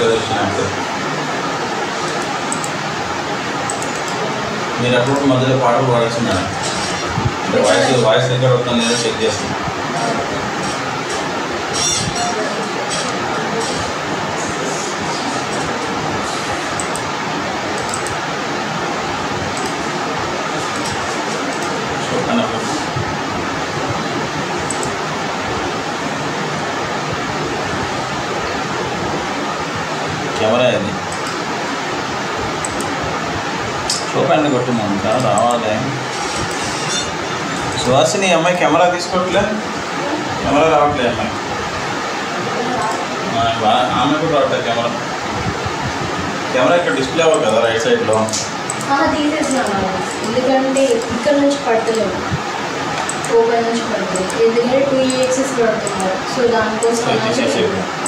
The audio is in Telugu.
రావట్లేదు వచ్చినప్పుడు మీరు అప్పుడు మధ్యలో పాటలు పాడాల్సిందని అంటే వాయిస్ వాయిస్ ఎక్కడ వస్తుంది లేదో చెక్ చేస్తాం చూడనప్పుడు కెమెరా ఇది చూపండి కొట్టుమంట రావాలి సుహాసిని ఈ అమ్మాయి కెమెరా తీసుకోవట్లే కెమెరా రావట్లే అమ్మాయి ఆ, బా- ఆమె కూడా రావట్లేదు కెమెరా కెమెరా ఇక్కడ డిస్ప్లే అవ్వదు కదా రైట్ సైడ్లో తీసేసినాను ఎందుకంటే ఇక్కడ నుంచి పడతలేవు ఓపెన్ నుంచి పడుతుంది ఎందుకంటే టూ ఈఎక్సెస్ పడుతున్నారు సో దానికోసం తీసేసి